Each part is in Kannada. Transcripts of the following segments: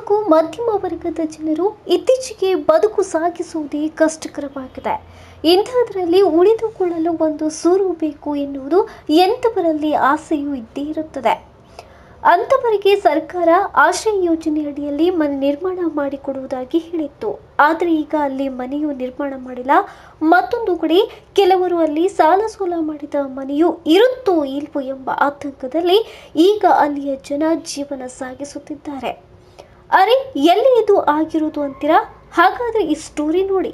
ಹಾಗೂ ಮಧ್ಯಮ ವರ್ಗದ ಜನರು ಇತ್ತೀಚೆಗೆ ಬದುಕು ಸಾಗಿಸುವುದೇ ಕಷ್ಟಕರವಾಗಿದೆ ಇಂಥದ್ರಲ್ಲಿ ಉಳಿದುಕೊಳ್ಳಲು ಒಂದು ಸೂರು ಬೇಕು ಎನ್ನುವುದು ಎಂಥವರಲ್ಲಿ ಆಸೆಯೂ ಇದ್ದೇ ಇರುತ್ತದೆ ಅಂಥವರಿಗೆ ಸರ್ಕಾರ ಆಶ್ರಯ ಯೋಜನೆ ಅಡಿಯಲ್ಲಿ ಮನೆ ನಿರ್ಮಾಣ ಮಾಡಿಕೊಡುವುದಾಗಿ ಹೇಳಿತ್ತು ಆದರೆ ಈಗ ಅಲ್ಲಿ ಮನೆಯು ನಿರ್ಮಾಣ ಮಾಡಿಲ್ಲ ಮತ್ತೊಂದು ಕಡೆ ಕೆಲವರು ಅಲ್ಲಿ ಸಾಲ ಸೋಲ ಮಾಡಿದ ಮನೆಯು ಇರುತ್ತೋ ಇಲ್ವೋ ಎಂಬ ಆತಂಕದಲ್ಲಿ ಈಗ ಅಲ್ಲಿಯ ಜನ ಜೀವನ ಸಾಗಿಸುತ್ತಿದ್ದಾರೆ ಅರೆ ಎಲ್ಲಿ ಇದು ಆಗಿರೋದು ಅಂತೀರಾ ಹಾಗಾದ್ರೆ ಈ ಸ್ಟೋರಿ ನೋಡಿ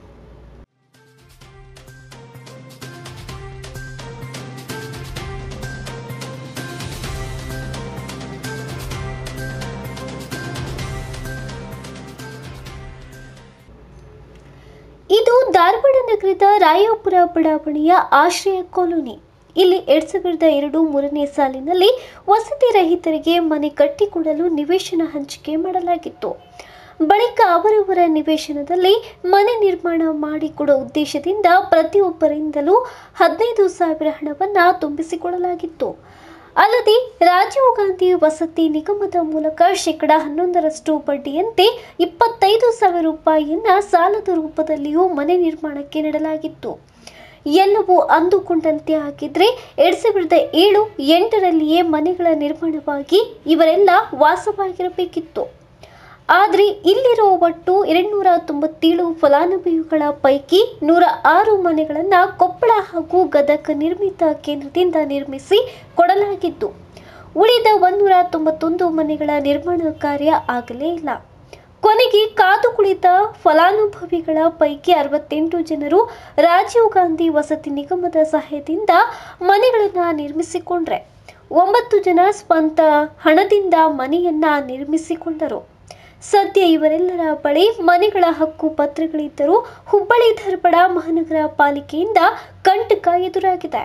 ಇದು ಧಾರವಾಡ ನಗರದ ರಾಯಾಪುರ ಬಡಾವಣೆಯ ಆಶ್ರಯ ಕಾಲೋನಿ ಇಲ್ಲಿ ಎರಡ್ ಸಾವಿರದ ಎರಡು ಮೂರನೇ ಸಾಲಿನಲ್ಲಿ ವಸತಿ ರಹಿತರಿಗೆ ಮನೆ ಕಟ್ಟಿಕೊಡಲು ನಿವೇಶನ ಹಂಚಿಕೆ ಮಾಡಲಾಗಿತ್ತು ಬಳಿಕ ಅವರವರ ನಿವೇಶನದಲ್ಲಿ ಮನೆ ನಿರ್ಮಾಣ ಮಾಡಿಕೊಡೋ ಉದ್ದೇಶದಿಂದ ಪ್ರತಿಯೊಬ್ಬರಿಂದಲೂ ಹದಿನೈದು ಸಾವಿರ ಹಣವನ್ನು ತುಂಬಿಸಿಕೊಡಲಾಗಿತ್ತು ಅಲ್ಲದೆ ರಾಜೀವ್ ಗಾಂಧಿ ವಸತಿ ನಿಗಮದ ಮೂಲಕ ಶೇಕಡ ಹನ್ನೊಂದರಷ್ಟು ಬಡ್ಡಿಯಂತೆ ಇಪ್ಪತ್ತೈದು ಸಾವಿರ ರೂಪಾಯಿಯನ್ನ ಸಾಲದ ರೂಪದಲ್ಲಿಯೂ ಮನೆ ನಿರ್ಮಾಣಕ್ಕೆ ನೀಡಲಾಗಿತ್ತು ಎಲ್ಲವೂ ಅಂದುಕೊಂಡಂತೆ ಆಗಿದ್ರೆ ಎರಡ್ ಸಾವಿರದ ಏಳು ಎಂಟರಲ್ಲಿಯೇ ಮನೆಗಳ ನಿರ್ಮಾಣವಾಗಿ ಇವರೆಲ್ಲ ವಾಸವಾಗಿರಬೇಕಿತ್ತು ಆದರೆ ಇಲ್ಲಿರೋ ಒಟ್ಟು ಎರಡ್ನೂರ ತೊಂಬತ್ತೇಳು ಫಲಾನುಭವಿಗಳ ಪೈಕಿ ನೂರ ಆರು ಮನೆಗಳನ್ನು ಕೊಪ್ಪಳ ಹಾಗೂ ಗದಗ ನಿರ್ಮಿತ ಕೇಂದ್ರದಿಂದ ನಿರ್ಮಿಸಿ ಕೊಡಲಾಗಿದ್ದು ಉಳಿದ ಒಂದೂರ ತೊಂಬತ್ತೊಂದು ಮನೆಗಳ ನಿರ್ಮಾಣ ಕಾರ್ಯ ಆಗಲೇ ಇಲ್ಲ ಕೊನೆಗೆ ಕಾದು ಕುಳಿತ ಫಲಾನುಭವಿಗಳ ಪೈಕಿ ಅರವತ್ತೆಂಟು ಜನರು ರಾಜೀವ್ ಗಾಂಧಿ ವಸತಿ ನಿಗಮದ ಸಹಾಯದಿಂದ ಮನೆಗಳನ್ನು ನಿರ್ಮಿಸಿಕೊಂಡ್ರೆ ಒಂಬತ್ತು ಜನ ಸ್ವಂತ ಹಣದಿಂದ ಮನೆಯನ್ನ ನಿರ್ಮಿಸಿಕೊಂಡರು ಸದ್ಯ ಇವರೆಲ್ಲರ ಬಳಿ ಮನೆಗಳ ಹಕ್ಕು ಪತ್ರಗಳಿದ್ದರೂ ಹುಬ್ಬಳ್ಳಿ ಧಾರವಾಡ ಮಹಾನಗರ ಪಾಲಿಕೆಯಿಂದ ಕಂಟಕ ಎದುರಾಗಿದೆ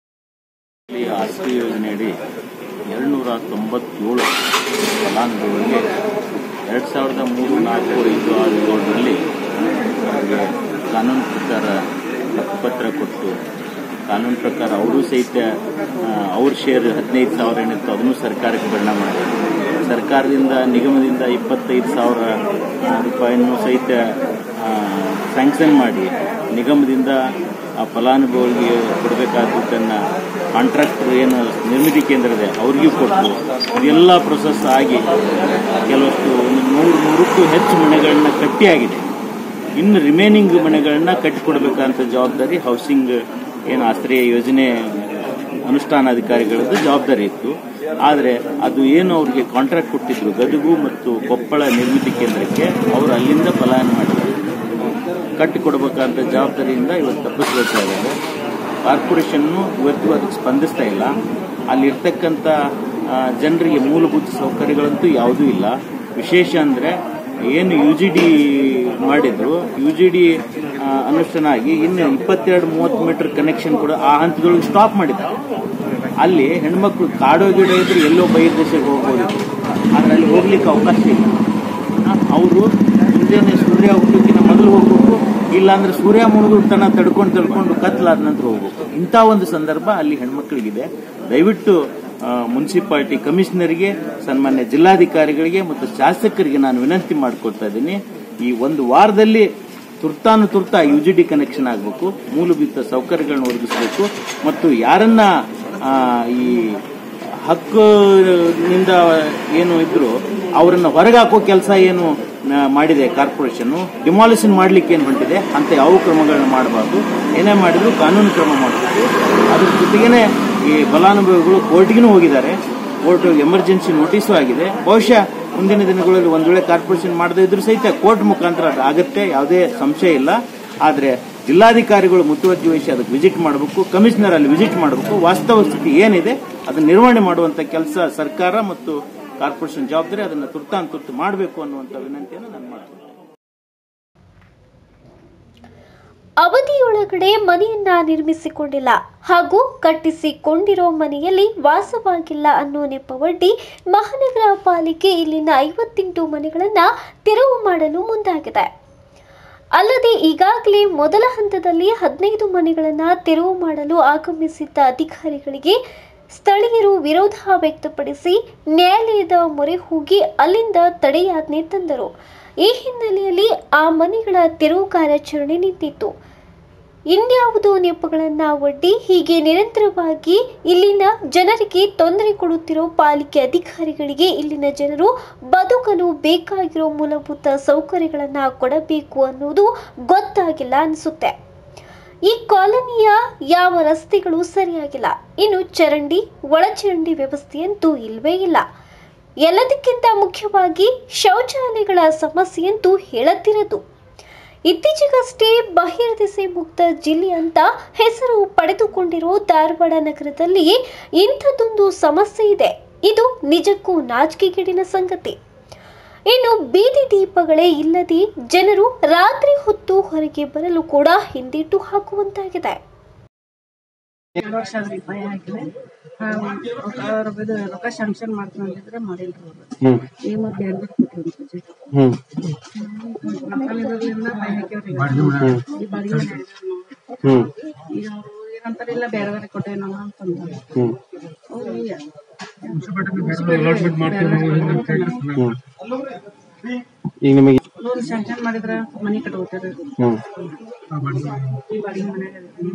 ಈ ಆಸ್ತಿ ಯೋಜನೆಯಡಿ ಎರಡುನೂರ ತೊಂಬತ್ತೇಳು ಫಲಾನುಭವಿಗಳಿಗೆ ಎರಡು ಸಾವಿರದ ಮೂರು ನಾಲ್ಕು ಐದು ಆರು ಏಳರಲ್ಲಿ ಅವರಿಗೆ ಕಾನೂನು ಪ್ರಕಾರ ಹಕ್ಕುಪತ್ರ ಕೊಟ್ಟು ಕಾನೂನು ಪ್ರಕಾರ ಅವರು ಸಹಿತ ಆ, ಅವ್ರ ಶೇರ್ ಹದಿನೈದು ಸಾವಿರ ಏನಿತ್ತು ಅದನ್ನು ಸರ್ಕಾರಕ್ಕೆ ಭರಣ ಮಾಡಿ ಸರ್ಕಾರದಿಂದ ನಿಗಮದಿಂದ ಇಪ್ಪತ್ತೈದು ಸಾವಿರ ಆ, ರೂಪಾಯಿಯನ್ನು ಸಹಿತ ಸ್ಯಾಂಕ್ಷನ್ ಮಾಡಿ ನಿಗಮದಿಂದ ಆ ಫಲಾನುಭವಿಗಳಿಗೆ ಕೊಡಬೇಕಾದದ್ದನ್ನು ಕಾಂಟ್ರಾಕ್ಟರ್ ಏನು ನಿರ್ಮಿತಿ ಕೇಂದ್ರ ಇದೆ ಅವ್ರಿಗೂ ಕೊಟ್ಟು ಇದೆಲ್ಲ ಪ್ರೊಸೆಸ್ ಆಗಿ ಕೆಲವಷ್ಟು ಒಂದು ನೂರು ನೂರಕ್ಕೂ ಹೆಚ್ಚು ಮನೆಗಳನ್ನ ಕಟ್ಟಿಯಾಗಿದೆ ಇನ್ನು ರಿಮೈನಿಂಗ್ ಮನೆಗಳನ್ನ ಕಟ್ಟಿಕೊಡ್ಬೇಕಂತ ಜವಾಬ್ದಾರಿ ಹೌಸಿಂಗ್ ಏನು ಆಶ್ರಯ ಯೋಜನೆ ಅನುಷ್ಠಾನಾಧಿಕಾರಿಗಳದ್ದು ಜವಾಬ್ದಾರಿ ಇತ್ತು ಆದರೆ ಅದು ಏನು ಅವ್ರಿಗೆ ಕಾಂಟ್ರಾಕ್ಟ್ ಕೊಟ್ಟಿದ್ರು ಗದಗು ಮತ್ತು ಕೊಪ್ಪಳ ನಿರ್ಮಿತಿ ಕೇಂದ್ರಕ್ಕೆ ಅವರು ಅಲ್ಲಿಂದ ಪಲಾಯನ ಮಾಡಿದ್ದಾರೆ ಕಟ್ಟಿಕೊಡ್ಬೇಕಂತ ಜವಾಬ್ದಾರಿಯಿಂದ ಇವತ್ತು ತಪ್ಪಿಸ್ಕೊಳ್ತಾ ಇದ್ದಾರೆ ಕಾರ್ಪೊರೇಷನ್ನು ಇವತ್ತು ಅದಕ್ಕೆ ಸ್ಪಂದಿಸ್ತಾ ಇಲ್ಲ ಅಲ್ಲಿರ್ತಕ್ಕಂಥ ಆ, ಜನರಿಗೆ ಮೂಲಭೂತ ಸೌಕರ್ಯಗಳಂತೂ ಯಾವುದೂ ಇಲ್ಲ ವಿಶೇಷ ಅಂದರೆ ಏನು ಯು ಜಿ ಡಿ ಮಾಡಿದ್ರು ಯು ಜಿ ಡಿ ಅನುಷ್ಠಾನ ಆಗಿ ಇನ್ನು ಇಪ್ಪತ್ತೆರಡು ಮೂವತ್ತು ಮೀಟರ್ ಕನೆಕ್ಷನ್ ಕೂಡ ಆ ಹಂತದೊಳಗೆ ಸ್ಟಾಪ್ ಮಾಡಿದ್ದಾರೆ ಅಲ್ಲಿ ಹೆಣ್ಮಕ್ಳು ಕಾಡೋ ಗಿಡ ಇದ್ರೆ ಎಲ್ಲೋ ಬೈರ್ ದೇಶಕ್ಕೆ ಹೋಗ್ಬೋದಿತ್ತು ಆದರೆ ಅಲ್ಲಿ ಹೋಗ್ಲಿಕ್ಕೆ ಅವಕಾಶ ಇಲ್ಲ ಅವರು ಮುಂಜಾನೆ ಸೂರ್ಯ ಹುಟ್ಟೋಕ್ಕಿಂತ ಮೊದಲು ಹೋಗ್ಬೇಕು ಇಲ್ಲಾಂದ್ರೆ ಸೂರ್ಯ ಮುಳುಗುತ್ತನ ತಡ್ಕೊಂಡು ತಡ್ಕೊಂಡು ಕತ್ಲಾದ ನಂತರ ಹೋಗ್ಬೇಕು ಇಂಥ ಒಂದು ಸಂದರ್ಭ ಅಲ್ಲಿ ಹೆಣ್ಮಕ್ಳಿಗಿದೆ ದಯವಿಟ್ಟು ಮುನ್ಸಿಪಾಲಿಟಿ ಕಮಿಷನರ್ಗೆ ಸನ್ಮಾನ್ಯ ಜಿಲ್ಲಾಧಿಕಾರಿಗಳಿಗೆ ಮತ್ತು ಶಾಸಕರಿಗೆ ನಾನು ವಿನಂತಿ ಮಾಡ್ಕೊಳ್ತಾ ಇದ್ದೀನಿ ಈ ಒಂದು ವಾರದಲ್ಲಿ ತುರ್ತಾನು ತುರ್ತ ಯು ಜಿ ಡಿ ಕನೆಕ್ಷನ್ ಆಗಬೇಕು ಮೂಲಭೂತ ಸೌಕರ್ಯಗಳನ್ನ ಒದಗಿಸಬೇಕು ಮತ್ತು ಯಾರನ್ನ ಆ, ಈ ಹಕ್ಕಿನಿಂದ ಏನು ಇದ್ರು ಅವರನ್ನ ಹೊರಗೆ ಹಾಕೋ ಕೆಲಸ ಏನು ಆ, ಮಾಡಿದೆ ಕಾರ್ಪೊರೇಷನ್ ಡಿಮಾಲಿಷನ್ ಮಾಡ್ಲಿಕ್ಕೆ ಏನು ಹೊಂಟಿದೆ ಅಂತ ಯಾವ ಕ್ರಮಗಳನ್ನ ಮಾಡಬಾರ್ದು ಏನೇ ಮಾಡಿದ್ರು ಕಾನೂನು ಕ್ರಮ ಮಾಡಬೇಕು ಅದ್ರ ಜೊತೆಗೇನೆ ಈ ಫಲಾನುಭವಿಗಳು ಕೋರ್ಟ್ಗೂ ಹೋಗಿದ್ದಾರೆ ಕೋರ್ಟ್ ಎಮರ್ಜೆನ್ಸಿ ನೋಟಿಸು ಆಗಿದೆ ಬಹುಶಃ ಮುಂದಿನ ದಿನಗಳಲ್ಲಿ ಒಂದ್ ವೇಳೆ ಕಾರ್ಪೊರೇಷನ್ ಮಾಡದೇ ಇದ್ರೂ ಸಹಿತ ಕೋರ್ಟ್ ಮುಖಾಂತರ ಅದು ಆಗತ್ತೆ ಯಾವುದೇ ಸಂಶಯ ಇಲ್ಲ ಆದ್ರೆ ಜಿಲ್ಲಾಧಿಕಾರಿಗಳು ಮುತುವರ್ಜಿ ವಹಿಸಿ ಅದಕ್ಕೆ ವಿಸಿಟ್ ಮಾಡಬೇಕು ಕಮಿಷನರ್ ಅಲ್ಲಿ ವಿಸಿಟ್ ಮಾಡಬೇಕು ವಾಸ್ತವ ಸ್ಥಿತಿ ಏನಿದೆ ಅದನ್ನ ನಿರ್ವಹಣೆ ಮಾಡುವಂತ ಕೆಲಸ ಸರ್ಕಾರ ಮತ್ತು ಕಾರ್ಪೊರೇಷನ್ ಜವಾಬ್ದಾರಿ ಅದನ್ನ ತುರ್ತಾನ್ ತುರ್ತು ಮಾಡಬೇಕು ಅನ್ನುವಂತ ವಿನಂತಿಯನ್ನು ನಾನು ಮಾಡ್ತೀನಿ ಅವಧಿಯೊಳಗಡೆ ಮನೆಯನ್ನ ನಿರ್ಮಿಸಿಕೊಂಡಿಲ್ಲ ಹಾಗೂ ಕಟ್ಟಿಸಿಕೊಂಡಿರೋ ಮನೆಯಲ್ಲಿ ವಾಸವಾಗಿಲ್ಲ ಅನ್ನೋ ನೆಪವೊಡ್ಡಿ ಮಹಾನಗರ ಪಾಲಿಕೆ ಇಲ್ಲಿನ ಐವತ್ತೆಂಟು ಮನೆಗಳನ್ನ ತೆರವು ಮಾಡಲು ಮುಂದಾಗಿದೆ ಅಲ್ಲದೆ ಈಗಾಗಲೇ ಮೊದಲ ಹಂತದಲ್ಲಿ ಹದಿನೈದು ಮನೆಗಳನ್ನು ತೆರವು ಮಾಡಲು ಆಗಮಿಸಿದ್ದ ಅಧಿಕಾರಿಗಳಿಗೆ ಸ್ಥಳೀಯರು ವಿರೋಧ ವ್ಯಕ್ತಪಡಿಸಿ ನ್ಯಾಯಾಲಯದ ಮೊರೆ ಹೋಗಿ ಅಲ್ಲಿಂದ ತಡೆಯಾಜ್ಞೆ ತಂದರು ಈ ಹಿನ್ನೆಲೆಯಲ್ಲಿ ಆ ಮನೆಗಳ ತೆರವು ಕಾರ್ಯಾಚರಣೆ ನಿಂತಿತ್ತು ಇನ್ಯಾವುದೋ ನೆಪಗಳನ್ನ ಒಡ್ಡಿ ಹೀಗೆ ನಿರಂತರವಾಗಿ ಇಲ್ಲಿನ ಜನರಿಗೆ ತೊಂದರೆ ಕೊಡುತ್ತಿರೋ ಪಾಲಿಕೆ ಅಧಿಕಾರಿಗಳಿಗೆ ಇಲ್ಲಿನ ಜನರು ಬದುಕಲು ಬೇಕಾಗಿರೋ ಮೂಲಭೂತ ಸೌಕರ್ಯಗಳನ್ನ ಕೊಡಬೇಕು ಅನ್ನೋದು ಗೊತ್ತಾಗಿಲ್ಲ ಅನಿಸುತ್ತೆ ಈ ಕಾಲನಿಯ ಯಾವ ರಸ್ತೆಗಳು ಸರಿಯಾಗಿಲ್ಲ ಇನ್ನು ಚರಂಡಿ ಒಳಚರಂಡಿ ವ್ಯವಸ್ಥೆಯಂತೂ ಇಲ್ವೇ ಇಲ್ಲ ಎಲ್ಲದಕ್ಕಿಂತ ಮುಖ್ಯವಾಗಿ ಶೌಚಾಲಯಗಳ ಸಮಸ್ಯೆಯಂತೂ ಹೇಳತ್ತಿರದು ಇತ್ತೀಚೆಗಷ್ಟೇ ಬಹಿರ್ದೆಸೆ ಮುಕ್ತ ಜಿಲ್ಲೆ ಅಂತ ಹೆಸರು ಪಡೆದುಕೊಂಡಿರೋ ಧಾರವಾಡ ನಗರದಲ್ಲಿ ಇಂಥದ್ದೊಂದು ಸಮಸ್ಯೆ ಇದೆ ಇದು ನಿಜಕ್ಕೂ ನಾಚಿಕೆಗೇಡಿನ ಸಂಗತಿ ಇನ್ನು ಬೀದಿ ದೀಪಗಳೇ ಇಲ್ಲದೆ ಜನರು ರಾತ್ರಿ ಹೊತ್ತು ಹೊರಗೆ ಬರಲು ಕೂಡ ಹಿಂದೇಟು ಹಾಕುವಂತಾಗಿದೆ ಎರಡು ವರ್ಷ ಆದ್ರಿ ಭಯ ಹಾಕಿದೆ ಅವ್ರ ಇದು ರೊಕ್ಕ ಶಾಂಕ್ಷನ್ ಮಾಡ್ತೀನಿ ಅಂದಿದ್ರೆ ಮಾಡಿಲ್ರಿ ಅವ್ರು ಹ್ಮ್ ಈ ಮತ್ತೆ ಎರಡು ಕೊಟ್ರಿ ಪೂಜೆ ಹ್ಮ್ ಮಕ್ಕಳಿದ್ರಿಂದ ಭಯ ಹಾಕ್ಯವ್ರಿ ಈ ಬಾಡಿಗೆ ಮನೆ ಆಗ್ಯಾವ ನಾವು. ಹ್ಮ್ ಈಗ ಅವರು ಏನಂತಾರೆ ಇಲ್ಲ ಬೇರೆ ಬೇರೆ ಕೊಟ್ಟೇವಿ ನಾವು ಅಂತಂದ್ರೆ ಹ್ಮ್ ಅವ್ರು ಈಗ ಹ್ಮ್ ಈಗ ನಿಮಗೆ ಲೋನ್ ಶಾಂಕ್ಷನ್ ಮಾಡಿದ್ರ ಮನಿ ಕಟ್ಕೋತಾರೆ ಹ್ಮ್ ಈ ಬಾಡಿಗೆ ಮನೆ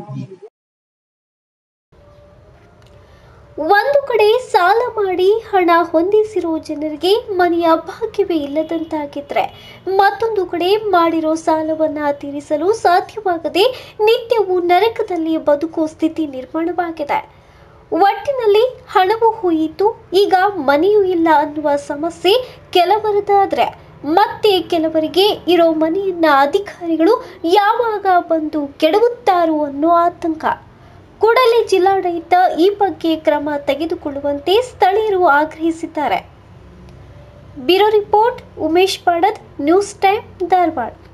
ಒಂದು ಕಡೆ ಸಾಲ ಮಾಡಿ ಹಣ ಹೊಂದಿಸಿರೋ ಜನರಿಗೆ ಮನೆಯ ಭಾಗ್ಯವೇ ಇಲ್ಲದಂತಾಗಿದ್ರೆ ಮತ್ತೊಂದು ಕಡೆ ಮಾಡಿರೋ ಸಾಲವನ್ನ ತೀರಿಸಲು ಸಾಧ್ಯವಾಗದೆ ನಿತ್ಯವೂ ನರಕದಲ್ಲಿ ಬದುಕೋ ಸ್ಥಿತಿ ನಿರ್ಮಾಣವಾಗಿದೆ ಒಟ್ಟಿನಲ್ಲಿ ಹಣವು ಹೋಯಿತು ಈಗ ಮನೆಯೂ ಇಲ್ಲ ಅನ್ನುವ ಸಮಸ್ಯೆ ಕೆಲವರದಾದ್ರೆ ಮತ್ತೆ ಕೆಲವರಿಗೆ ಇರೋ ಮನೆಯನ್ನ ಅಧಿಕಾರಿಗಳು ಯಾವಾಗ ಬಂದು ಕೆಡವುತ್ತಾರೋ ಅನ್ನೋ ಆತಂಕ ಕೂಡಲೇ ಜಿಲ್ಲಾಡಳಿತ ಈ ಬಗ್ಗೆ ಕ್ರಮ ತೆಗೆದುಕೊಳ್ಳುವಂತೆ ಸ್ಥಳೀಯರು ಆಗ್ರಹಿಸಿದ್ದಾರೆ bureau report Umesh Padad news time Dharwad